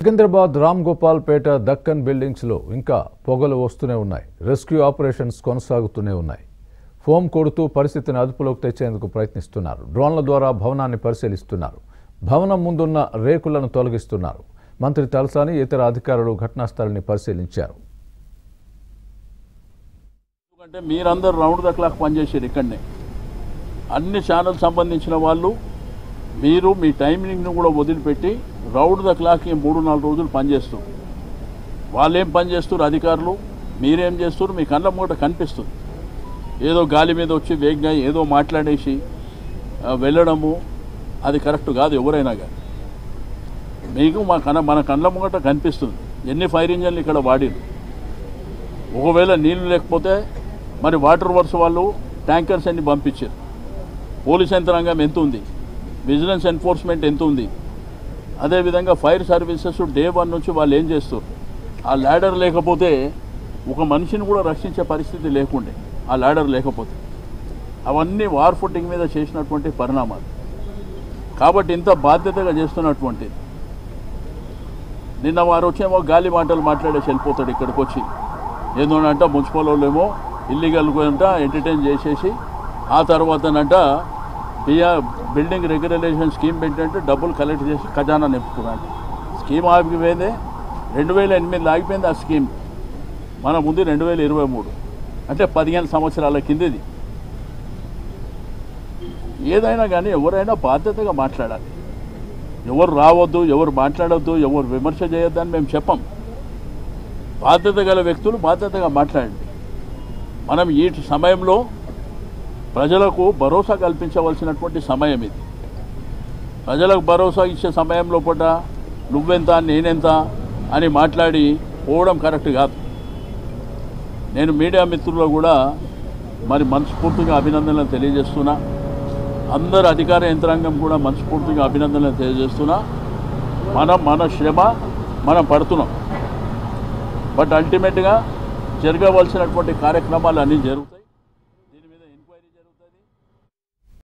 సికింద్రాబాద్ రామ్ గోపాల్ పేట దక్కన్ బిల్డింగ్స్లో ఇంకా పొగలు వస్తూనే ఉన్నాయి రెస్క్యూ ఆపరేషన్స్ కొనసాగుతూనే ఉన్నాయి ఫోమ్ కొడుతూ పరిస్థితిని అదుపులోకి తెచ్చేందుకు ప్రయత్నిస్తున్నారు డ్రోన్ల ద్వారా భవనాన్ని పరిశీలిస్తున్నారు భవనం ముందున్న రేకులను తొలగిస్తున్నారు మంత్రి తలసాని ఇతర అధికారులు ఘటనా స్థలాన్ని పరిశీలించారు ఎందుకంటే మీరందరూ రౌండ్ ద క్లాక్ పనిచేసారు ఇక్కడనే అన్ని ఛానల్ సంబంధించిన వాళ్ళు మీరు మీ టైమింగ్ను కూడా వదిలిపెట్టి రౌండ్ ద క్లాక్ ఈ మూడు నాలుగు రోజులు పనిచేస్తారు వాళ్ళు ఏం పని చేస్తారు అధికారులు మీరేం చేస్తారు మీ కళ్ళ మూట కనిపిస్తుంది ఏదో గాలి మీద వచ్చి వేగంగా ఏదో మాట్లాడేసి ఆ, వెళ్ళడము అది కరెక్ట్ కాదు ఎవరైనా కానీ మీకు మా కన్న మన కళ్ళ ముంగట కనిపిస్తుంది ఎన్ని ఫైర్ ఇంజన్లు ఇక్కడ వాడిరు ఒకవేళ నీళ్లు లేకపోతే మరి వాటర్ వర్క్స్ వాళ్ళు ట్యాంకర్స్ అన్ని పంపించారు పోలీస్ యంత్రాంగం ఎంత ఉంది విజిలెన్స్ ఎన్ఫోర్స్మెంట్ ఎంత ఉంది అదేవిధంగా ఫైర్ సర్వీసెస్ డే వన్ నుంచి వాళ్ళు ఏం చేస్తారు ఆ ల్యాడర్ లేకపోతే ఒక మనిషిని కూడా రక్షించే పరిస్థితి లేకుండే ఆ ల్యాడర్ లేకపోతే అవన్నీ వార్ ఫుటింగ్ మీద చేసినటువంటి పరిణామాలు కాబట్టి ఇంత బాధ్యతగా చేస్తున్నటువంటిది నిన్న వారు వచ్చేమో గాలి మాటలు మాట్లాడేసి వెళ్ళిపోతాడు ఇక్కడికి వచ్చి ఏందోనంట మున్సిపల్ వాళ్ళేమో ఇల్లీగల్ అంట ఎంటర్టైన్ చేసేసి ఆ తర్వాతనంట బియా బిల్డింగ్ రెగ్యులరేషన్ స్కీమ్ పెట్టంటే డబ్బులు కలెక్ట్ చేసి ఖజానా నింపుకున్నాడు స్కీమ్ ఆగిపోయిందే రెండు వేల ఎనిమిదిలో ఆగిపోయింది ఆ స్కీమ్ మన ముందు రెండు వేల ఇరవై మూడు అంటే పదిహేను సంవత్సరాల కిందది ఏదైనా కానీ ఎవరైనా బాధ్యతగా మాట్లాడాలి ఎవరు రావద్దు ఎవరు మాట్లాడొద్దు ఎవరు విమర్శ చేయొద్దు అని మేము చెప్పం బాధ్యత గల వ్యక్తులు బాధ్యతగా మాట్లాడండి మనం ఈ సమయంలో ప్రజలకు భరోసా కల్పించవలసినటువంటి సమయం ఇది ప్రజలకు భరోసా ఇచ్చే సమయంలో పూట నువ్వెంత నేనెంత అని మాట్లాడి పోవడం కరెక్ట్ కాదు నేను మీడియా మిత్రులు కూడా మరి మనస్ఫూర్తిగా అభినందనలు తెలియజేస్తున్నా అందరు అధికార యంత్రాంగం కూడా మనస్ఫూర్తిగా అభినందనలు తెలియజేస్తున్నా మనం మన శ్రమ మనం పడుతున్నాం బట్ అల్టిమేట్గా జరగవలసినటువంటి కార్యక్రమాలు అన్నీ జరుగుతాయి